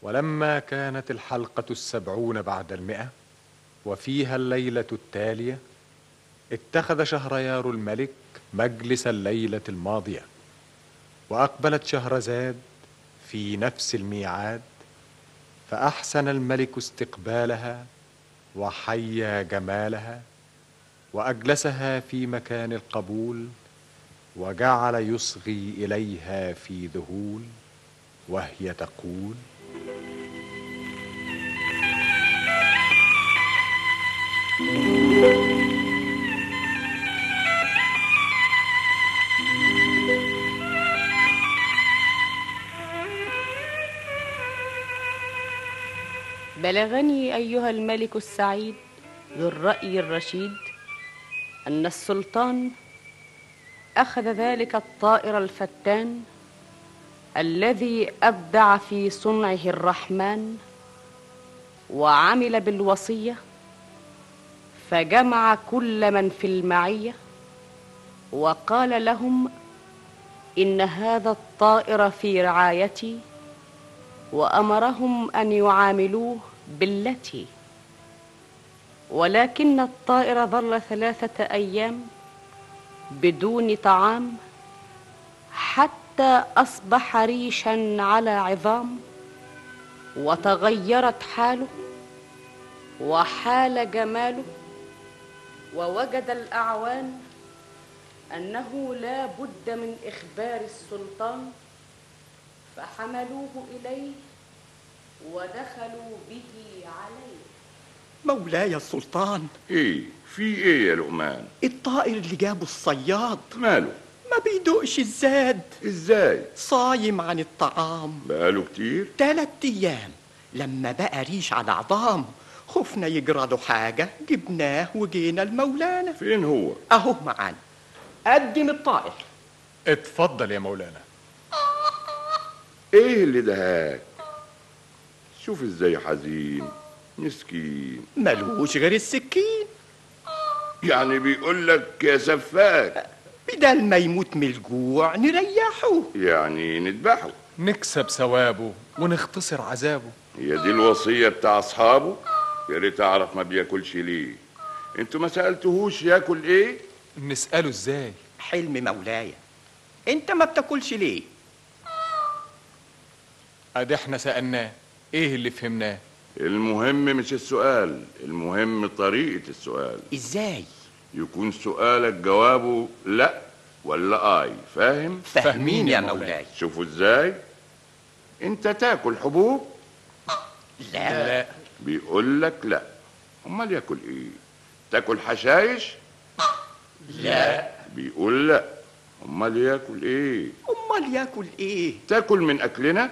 ولما كانت الحلقة السبعون بعد المئة وفيها الليلة التالية اتخذ شهريار الملك مجلس الليلة الماضية وأقبلت شهرزاد في نفس الميعاد فأحسن الملك استقبالها وحيا جمالها وأجلسها في مكان القبول وجعل يصغي إليها في ذهول وهي تقول بلغني ايها الملك السعيد ذو الراي الرشيد ان السلطان اخذ ذلك الطائر الفتان الذي ابدع في صنعه الرحمن وعمل بالوصيه فجمع كل من في المعيه وقال لهم ان هذا الطائر في رعايتي وامرهم ان يعاملوه بالتي ولكن الطائر ظل ثلاثه ايام بدون طعام حتى اصبح ريشا على عظام وتغيرت حاله وحال جماله ووجد الاعوان انه لا بد من اخبار السلطان فحملوه اليه ودخلوا به عليه مولاي السلطان ايه في ايه يا لقمان الطائر اللي جابه الصياد ماله ما بيدوقش الزاد ازاي صايم عن الطعام بقاله كتير تلات ايام لما بقى ريش على عظام خفنا يجرى له حاجة جبناه وجينا لمولانا فين هو اهو معانا قدم الطائر اتفضل يا مولانا ايه اللي دهاك شوف ازاي حزين مسكين ملوش غير السكين يعني بيقول لك يا سفاك بدل ما يموت من الجوع نريحه يعني نذبحه نكسب ثوابه ونختصر عذابه هي دي الوصية بتاع أصحابه يا ريت أعرف ما بياكلش ليه انتوا ما سألتهوش ياكل ايه نسأله ازاي حلم مولاي انت ما بتاكلش ليه ادي احنا سألناه ايه اللي فهمناه المهم مش السؤال المهم طريقة السؤال ازاي يكون سؤالك جوابه لا ولا اي فاهم فاهمين يا مولاي شوفوا ازاي انت تاكل حبوب لا لا بيقول لك لا امال ياكل ايه تاكل حشايش لا بيقول لا امال ياكل ايه امال ياكل ايه تاكل من اكلنا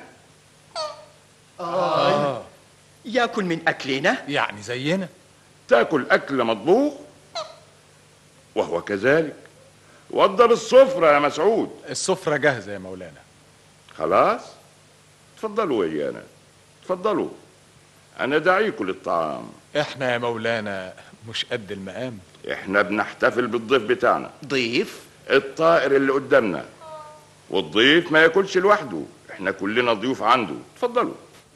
ياكل من اكلنا يعني زينا تاكل اكل مطبوخ وهو كذلك وضب السفرة يا مسعود السفرة جاهزة يا مولانا خلاص تفضلوا ويانا تفضلوا انا داعيكم للطعام احنا يا مولانا مش قد المقام احنا بنحتفل بالضيف بتاعنا ضيف الطائر اللي قدامنا والضيف ما ياكلش لوحده احنا كلنا ضيوف عنده تفضلوا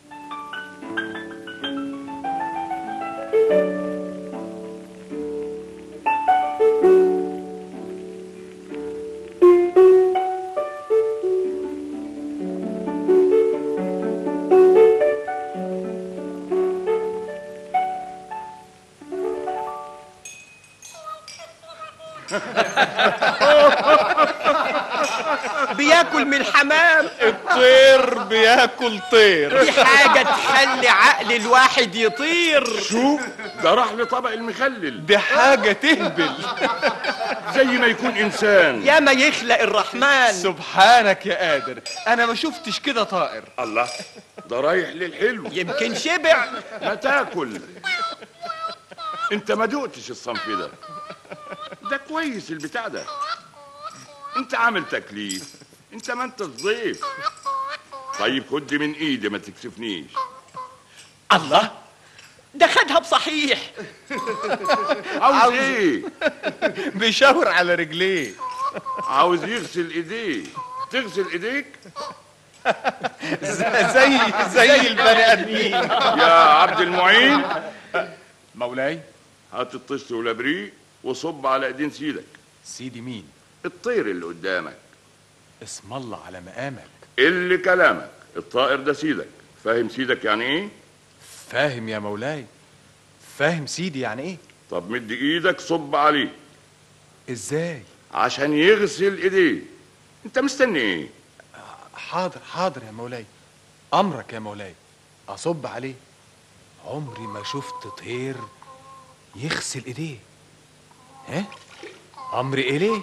بياكل من الحمام الطير بياكل طير دي حاجة تخلي عقل الواحد يطير شوف ده راح لطبق المخلل دي حاجة تهبل زي ما يكون انسان يا ما يخلق الرحمن سبحانك يا قادر انا ما شفتش كده طائر الله ده رايح للحلو يمكن شبع ما تاكل انت ما دقتش الصنف ده ده كويس البتاع ده انت عامل تكليف انت ما انت الضيف طيب خد من ايدي ما تكسفنيش الله ده خدها بصحيح عاوز ايه بيشاور على رجليه عاوز يغسل ايديه تغسل ايديك زي زي البني ادمين يا عبد المعين مولاي هات الطشت والابريق وصب على ايدين سيدك سيدي مين الطير اللي قدامك اسم الله على مقامك اللي كلامك الطائر ده سيدك فاهم سيدك يعني ايه فاهم يا مولاي فاهم سيدي يعني ايه طب مد ايدك صب عليه ازاي عشان يغسل ايديه انت مستني ايه حاضر حاضر يا مولاي امرك يا مولاي اصب عليه عمري ما شفت طير يغسل ايديه ها امري اليه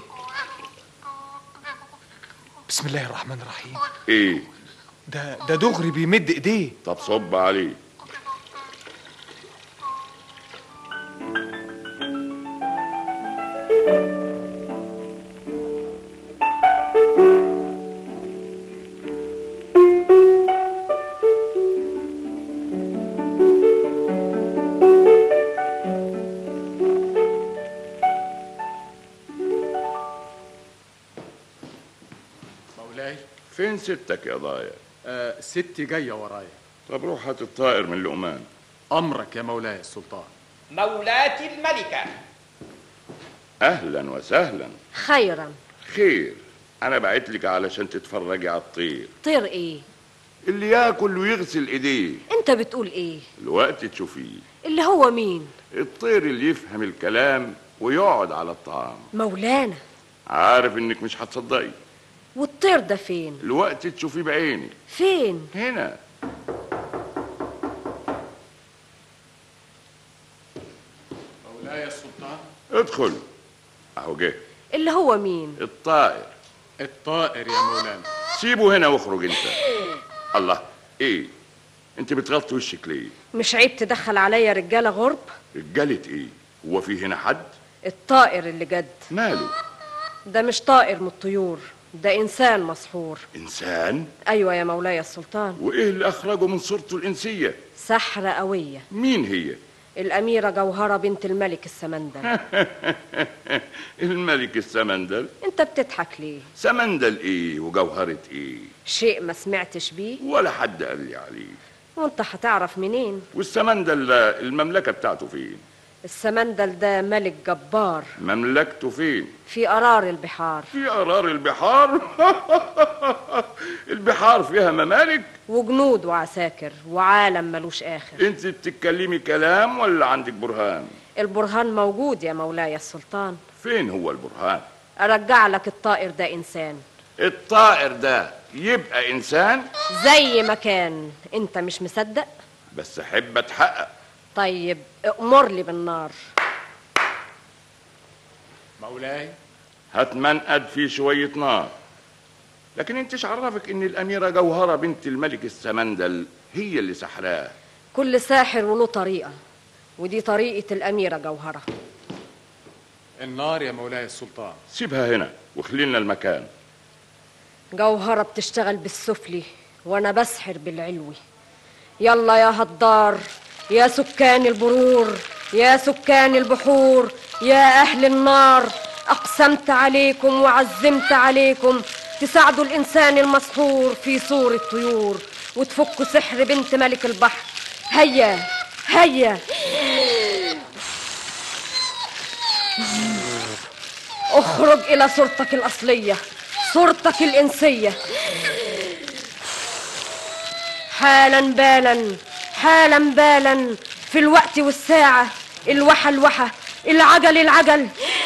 بسم الله الرحمن الرحيم ايه ده ده دغري بيمد ايديه طب صب عليه مولاي فين ستك يا ضايع آه ستي جايه ورايا طب روح هات الطائر من لقمان امرك يا مولاي السلطان مولاتي الملكة اهلا وسهلا خيرا خير انا بعت لك علشان تتفرجي على الطير طير ايه اللي ياكل ويغسل ايديه انت بتقول ايه الوقت تشوفيه اللي هو مين الطير اللي يفهم الكلام ويقعد على الطعام مولانا عارف انك مش هتصدقي والطير ده فين الوقت تشوفيه بعينك فين هنا مولاي السلطان ادخل اهو جه اللي هو مين الطائر الطائر يا مولانا سيبه هنا واخرج انت الله ايه انت بتغطي وشك ليه مش عيب تدخل عليا رجاله غرب رجالة ايه هو في هنا حد الطائر اللي جد ماله ده مش طائر من الطيور ده انسان مسحور انسان ايوه يا مولاي السلطان وايه اللي اخرجه من صورته الانسيه سحرة قوية مين هي الأميرة جوهرة بنت الملك السمندل الملك السمندل أنت بتضحك ليه؟ سمندل ايه وجوهرة ايه شيء ما سمعتش بيه ولا حد قال لي عليه وأنت هتعرف منين؟ والسمندل ده المملكة بتاعته فين السمندل ده ملك جبار مملكته فين في قرار البحار في قرار البحار البحار فيها ممالك وجنود وعساكر وعالم ملوش آخر انت بتتكلمي كلام ولا عندك برهان البرهان موجود يا مولاي السلطان فين هو البرهان أرجع لك الطائر ده إنسان الطائر ده يبقى انسان زي ما كان أنت مش مصدق؟ بس احب اتحقق طيب أمر لي بالنار مولاي هتمنقد فيه شوية نار لكن انتش عرفك ان الاميرة جوهرة بنت الملك السمندل هي اللي سحراه كل ساحر وله طريقة ودي طريقة الأميرة جوهرة النار يا مولاي السلطان سيبها هنا وخلينا المكان جوهرة بتشتغل بالسفلي وأنا بسحر بالعلوي يلا يا هدار يا سكان البرور يا سكان البحور يا أهل النار أقسمت عليكم وعزمت عليكم تساعدوا الإنسان المسحور في صورة طيور وتفكوا سحر بنت ملك البحر هيا هيا اخرج إلى صورتك الأصلية صورتك الإنسية حالا بالا حالا بالا في الوقت والساعة الوحى الوحى العجل العجل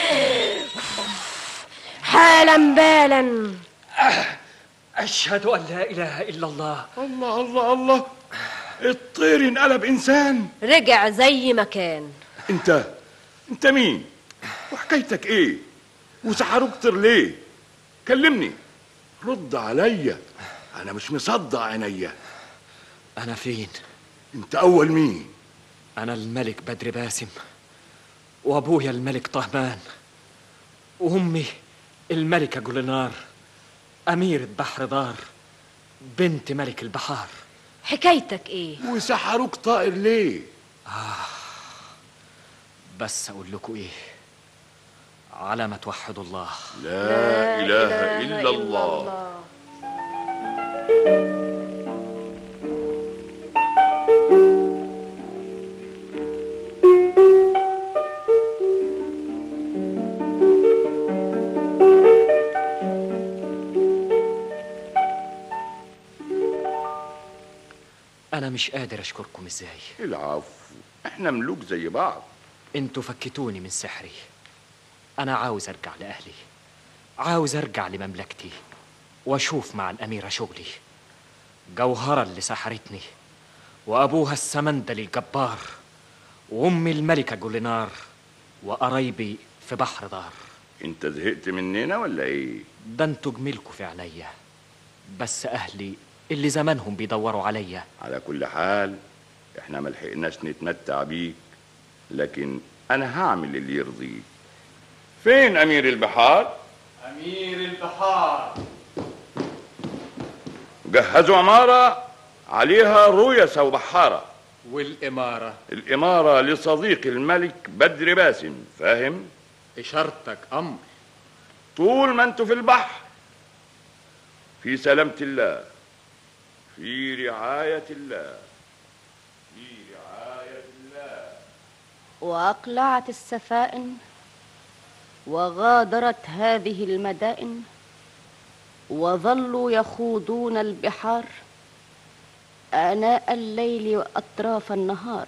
حالا بالا أشهد أن لا إله إلا الله الله الله الله الطير انقلب انسان رجع زي ما كان انت انت مين وحكايتك ايه وسحروك طير ليه كلمني رد عليا انا مش مصدق عينيا أنا فين؟ انت اول مين أنا الملك بدر باسم وأبويا الملك طهمان وأمي الملكة جولنار أميرة بحر دار بنت ملك البحار حكايتك ايه وسحروك طائر ليه بس أقول لكم إيه على ما توحدوا الله لا اله الا الله أنا مش قادر أشكركم إزاي العفو احنا ملوك زي بعض انتوا فكتوني من سحري أنا عاوز أرجع لأهلي عاوز أرجع لمملكتي وأشوف مع الأميرة شغلي جوهرة اللي سحرتني وأبوها السمندلي الجبار وأمي الملكة جولينار وقرايبي في بحر دار انت زهقت مننا ولا ايه ده انتوا جميلكوا في عينيا بس أهلي اللي زمانهم بيدوروا عليا على كل حال احنا ما لحقناش نتمتع بيك لكن انا هعمل اللي يرضيك فين امير البحار أمير البحار جهزوا عمارة عليها رؤية وبحارة والإمارة الإمارة لصديق الملك بدر باسم فاهم إشارتك أمر طول ما انتوا في البحر في سلامة الله في رعاية الله في رعاية الله وأقلعت السفائن وغادرت هذه المدائن وظلوا يخوضون البحار آناء الليل وأطراف النهار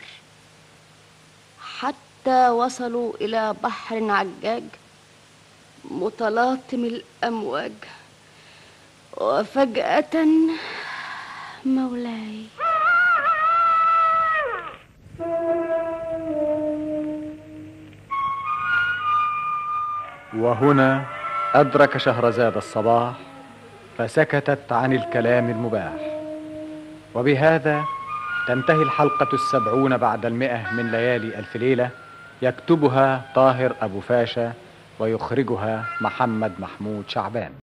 حتى وصلوا إلى بحر عجاج متلاطم الأمواج وفجأة مولاي وهنا أدرك شهرزاد الصباح فسكتت عن الكلام المباح وبهذا تنتهي الحلقة السبعون بعد المئة من ليالي ألف ليلة يكتبها طاهر أبو فاشا ويخرجها محمد محمود شعبان